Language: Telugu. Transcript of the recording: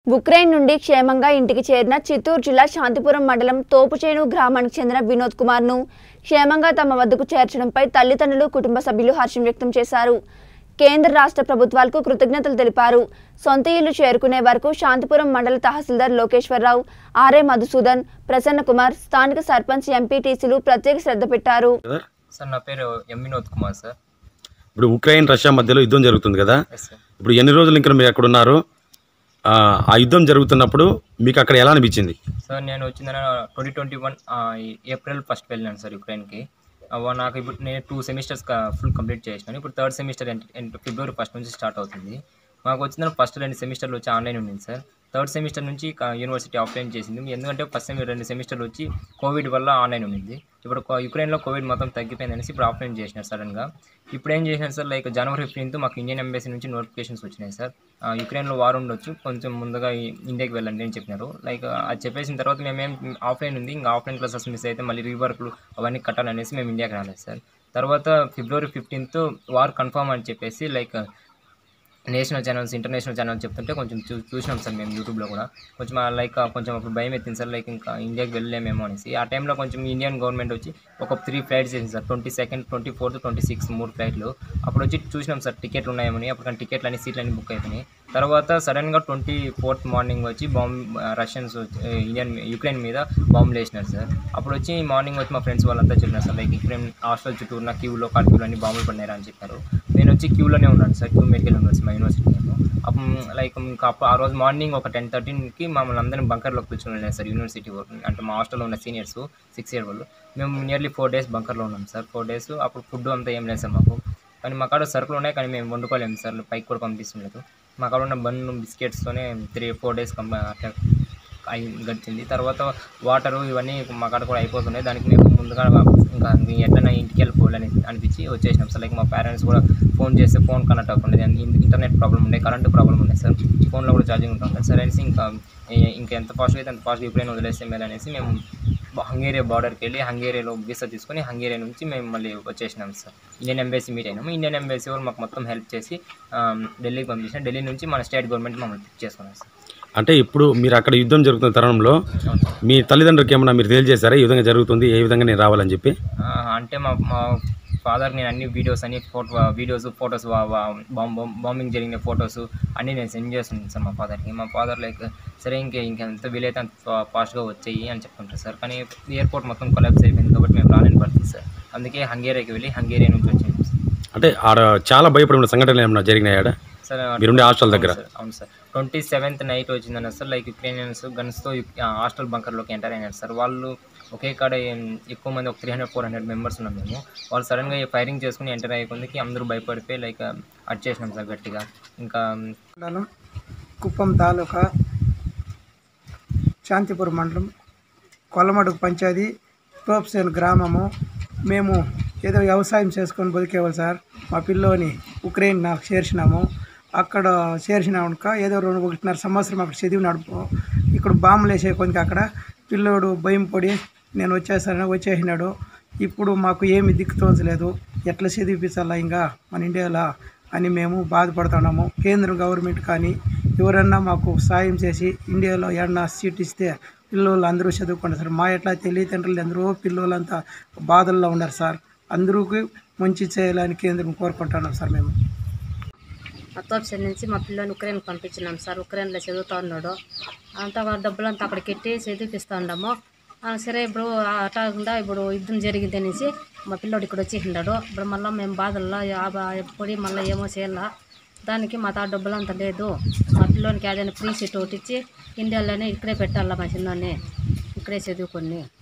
ఉక్రెయిన్ నుండి క్షేమంగా ఇంటికి చేరిన చిత్తూరు జిల్లా శాంతిపురం మండలం తోపుచేను గ్రామానికి చెందిన వినోద్ కుమార్ను క్షేమంగా తమ వద్దకు చేర్చడంపై తల్లిదండ్రులు కుటుంబ సభ్యులు హర్షం వ్యక్తం చేశారు కేంద్ర రాష్ట్ర ప్రభుత్వాలకు కృతజ్ఞతలు తెలిపారు సొంత ఇల్లు చేరుకునే వరకు శాంతిపురం మండల తహసీల్దార్ లోకేశ్వరరావు ఆర్ఏ మధుసూదన్ ప్రసన్న కుమార్ స్థానిక సర్పంచ్ ఎంపీటీసీలు ప్రత్యేక శ్రద్ధ పెట్టారు కదా సార్ నా పేరు ఎం వినోద్ కుమార్ సార్ ఇప్పుడు ఉక్రెయిన్ రష్యా మధ్యలో యుద్ధం జరుగుతుంది కదా ఎస్ సార్ ఇప్పుడు ఎన్ని రోజులు ఇంకా మీరు అక్కడ ఉన్నారు ఆ, ఆ యుద్ధం జరుగుతున్నప్పుడు మీకు అక్కడ ఎలా అనిపించింది సార్ నేను వచ్చిందన twenty twenty one April first వెళ్ళాను సార్ యుక్రెయిన్కి ఆ, వా- నాకు ఇప్పుడు నేను టూ సెమిస్టర్స్ ఫుల్ కంప్లీట్ చేసినాను ఇప్పుడు థర్డ్ సెమిస్టర్ ఫిబ్రవరి ఫస్ట్ నుంచి స్టార్ట్ అవుతుంది మాకు వచ్చిన ఫస్ట్ రెండు సెమిస్టర్లు వచ్చి ఆన్లైన్ ఉండింది సార్ థర్డ్ సెమిస్టర్ నుంచి క- యూనివర్సిటీ ఆఫ్లైన్ చేసింది ఎందుకంటే ఫస్ట్ సెమి రెండు సెమిస్టర్లు వచ్చి కోవిడ్ వల్ల ఆన్లైన్ ఉండింది ఇప్పుడు కో- యుక్రెయిన్లో కోవిడ్ మొత్తం తగ్గిపోయిందనేసి ఇప్పుడు ఆఫ్లైన్ చేసినారు సడన్గా ఇప్పుడు ఏం చేసినారు సార్ లైక్ జనవరి ఫిఫ్టీన్త్ మాకు ఇండియన్ ఎంబసీ నుంచి నోటిఫికేషన్స్ వచ్చినాయి సార్ ఆ, యుక్రెయిన్లో వార్ ఉండొచ్చు కొంచెం ముందుగా ఈ- ఇండియాకి వెళ్ళండి అని చెప్పినారు లైక్ అది చెప్పేసిన తర్వాత మేమేం ఆఫ్లైన్ ఉంది ఇంకా ఆఫ్లైన్ క్లాసెస్ మిస్ అయితే మళ్ళీ రీవర్క్లు అవన్నీ కట్టాలనేసి మేము ఇండియాకి రాలేదు సార్ తర్వాత ఫిబ్రవరి ఫిఫ్టీన్త్ వార్ కన్ఫర్మ్ అని చెప్పేసి like national channels international channels చెప్తుంటే కొంచెం చూ చూసినాం సార్ మేము యూట్యూబ్లో కూడా కొంచెం లైక్ కొంచెం అప్పుడు భయం ఎత్తింది సార్ లైక్ ఇంకా ఇండియాకి వెళ్ళలేమేమో అనేసి ఆ టైంలో కొంచెం ఇండియన్ గవర్నమెంట్ వచ్చి ఒక త్రీ ఫ్లైట్స్ చేసింది sir twenty second twenty fourth twenty six మూడు ఫ్లైట్లు అప్పుడు వచ్చి చూసినాం సార్ టికెట్లు ఉన్నాయని అప్పుడు టికెట్లు అన్ని సీట్లు అన్ని బుక్ అయిపోయినాయి తర్వాత సడన్గా ట్వంటీ ఫోర్త్ మార్నింగ్ వచ్చి బాంబ్ రష్యన్స్ ఇండియన్ యుక్రెయిన్ మీద బాంబులు వేసినారు సార్ అప్పుడు వచ్చి మార్నింగ్ వచ్చి మా ఫ్రెండ్స్ వాళ్ళంతా చెప్పినారు సార్ లైక్ యుక్రెయిన్ హాస్టల్ చుట్టూ ఉన్న క్యూలో కర్ఫ్యూలో అన్ని బాంబులు పడినారు అని చెప్పారు నేను వచ్చి క్యూలోనే ఉన్నాను సార్ క్యూ మెడికల్ యూనివర్సిటీ మా యూనివర్సిటీ నేను అప్పుడు లైక్ ఇంకా అప్పుడు ఆ రోజు మార్నింగ్ ఒక టెన్ థర్టీన్కి మమ్మల్ని అందరిని బంకర్లోకి పిలుచుకుని వెళ్ళారు సార్ యూనివర్సిటీ వర్క్ అంటే మా హాస్టల్లో ఉన్న సీనియర్స్ సిక్స్ ఇయర్ వాళ్ళు మేము నియర్లీ ఫోర్ డేస్ బంకర్లో ఉన్నాం సార్ ఫోర్ డేస్ అప్పుడు ఫుడ్ అంతా ఏం లేదు సార్ మాకు కానీ మా కాడ సరుకులు ఉన్నాయి కానీ మేము వండుకోలేము సార్ పైకి కూడా పంపిస్తుండలేదు మా కాడ ఉన్న బన్ బిస్కెట్స్తోనే త్రీ ఫోర్ డేస్ కంప అట్లా అయి గడిచింది తర్వాత వాటరు ఇవన్నీ మా కాడ కూడా అయిపోతున్నాయి దానికి మేము ముందుగా ఇంకా ఎట్లైనా ఇంటికి వెళ్ళిపోవాలని అనిపించి వచ్చేసినాం సార్ లైక్ మా పేరెంట్స్ కూడా ఫోన్ చేస్తే ఫోన్ కనెక్ట్ అవ్వకుండా ఇంటర్నెట్ ప్రాబ్లం ఉండే కరెంట్ ప్రాబ్లం ఉండే సార్ ఫోన్లో కూడా ఛార్జింగ్ ఉంటుంది సార్ అనేసి ఇంకా ఏ- ఇంకా ఎంత ఫాస్ట్గా అయితే అంత ఫాస్ట్గా ఎప్పుడైనా వదిలేస్తే మేలు అనేసి మేము హంగేరియా బార్డర్కి వెళ్ళి హంగేరియాలో వీసా తీసుకొని హంగేరియా నుంచి మేము మళ్ళీ వచ్చేసినాం సార్ ఇండియన్ ఎంబసీ మీట్ అయినాము ఇండియన్ ఎంబసీ వాళ్ళు మాకు మొత్తం హెల్ప్ చేసి ఆ, ఢిల్లీకి పంపించిన ఢిల్లీ నుంచి మన స్టేట్ గవర్నమెంట్ మమ్మల్ని పిక్ చేసుకున్నాం సార్ అంటే ఇప్పుడు మీరు అక్కడ యుద్ధం జరుగుతున్న తరుణంలో అవును సార్. మీ తల్లిదండ్రులకి ఏమన్నా మీరు తెలియజేశారా ఈ విధంగా జరుగుతుంది ఏ విధంగా నేను రావాలని చెప్పి ఆ, అంటే మా మా ఫాదర్ నేను అన్ని వీడియోస్ అన్ని photo videos photos bomb bombing జరిగిన ఫొటోస్ అన్నీ నేను సెండ్ చేస్తున్నాను సార్ మా ఫాదర్కి మా ఫాదర్ లైక్ సరే ఇంకే ఇంకెంత వీలైతే అంత ఫాస్ట్గా వచ్చేయి అని చెప్తుంటారు సార్ కానీ ఎయిర్పోర్ట్ మొత్తం కొలాబ్స్ అయిపోయింది కాబట్టి మేము రాలేని పడుతుంది సార్ అందుకే హంగేరియాకి వెళ్ళి హంగేరియా నుంచి వచ్చింది సార్ అంటే ఆడ చాలా భయపడిన సంఘటనలు ఏమైనా జరిగినాయాడ సార్ మీరుండే హాస్టల్ దగ్గర అవును సార్, అవును సార్ ట్వంటీ సెవెంత్ నైట్ వచ్చిందన్న సార్ లైక్ యుక్రేనియన్స్ గన్స్తో హాస్టల్ బంకర్లోకి ఎంటర్ అయినారు సార్ వాళ్ళు ఒకే కాడ ఏం- ఎక్కువ మంది ఒక three hundred four hundred members ఉన్నాం మేము వాళ్ళు సడన్గా ఫైరింగ్ చేసుకుని ఎంటర్ అయ్యేకొందుకి అందరూ భయపడిపోయి లైక్ అట్ చేసినాం సార్ గట్టిగా ఇంకా మండలం కుప్పం తాలూకా శాంతిపురం మండలం కొల్లమడుగు పంచాయతీ తోప్సేన్ గ్రామము మేము ఏదో వ్యవసాయం చేసుకొని బతికేవాళ్ళు సార్ మా పిల్లోని ఉక్రెయిన్ నాకు చేర్చినాము అక్కడ చేర్చినాక ఏదో రెండు ఒకటిన్నర సంవత్సరం అక్కడ చదివినాడు ఇక్కడ బాంబులు వేసే కొద్దికి అక్కడ పిల్లోడు భయం పడి నేను వచ్చేసాను వచ్చేసినాడు ఇప్పుడు మాకు ఏమి దిక్కు తోచలేదు ఎట్లా చదివిపించాలా ఇంకా మన ఇండియాలో అని మేము బాధపడుతున్నాము కేంద్ర గవర్నమెంట్ కానీ ఎవరన్నా మాకు సాయం చేసి ఇండియాలో ఏమన్నా సీట్ ఇస్తే పిల్లలు అందరూ చదువుకుంటారు సార్ మా ఎట్లా తల్లిదండ్రులు అందరూ పిల్లలంతా బాధల్లో ఉన్నారు సార్ అందరికీ మంచి చేయాలని కేంద్రం కోరుకుంటున్నాం సార్ మేము అత్తోప్షన్ నుంచి మా పిల్లని ఉక్రెయిన్కి పంపించినాం సార్ ఉక్రెయిన్లో చదువుతా ఉన్నాడు అంతా డబ్బులంతా అక్కడికి ఎట్టి చదివిపిస్తూ ఉన్నాము ఆ, సరే ఇప్పుడు అటాకుండా ఇప్పుడు యుద్ధం జరిగింది అనేసి మా పిల్లోడు ఇక్కడ వచ్చేసినాడు ఇప్పుడు మళ్ళీ మేము బాధల్లో ఎప్పుడు మళ్ళీ ఏమో చేయాలా దానికి మా తా డబ్బులంతా లేదు మా పిల్లోనికి ఏదైనా ఫ్రీ సీట్ ఒకటి ఇచ్చి ఇండియాలోనే ఇక్కడే పెట్టాలా మా చిన్నోని ఇక్కడే చదువుకొని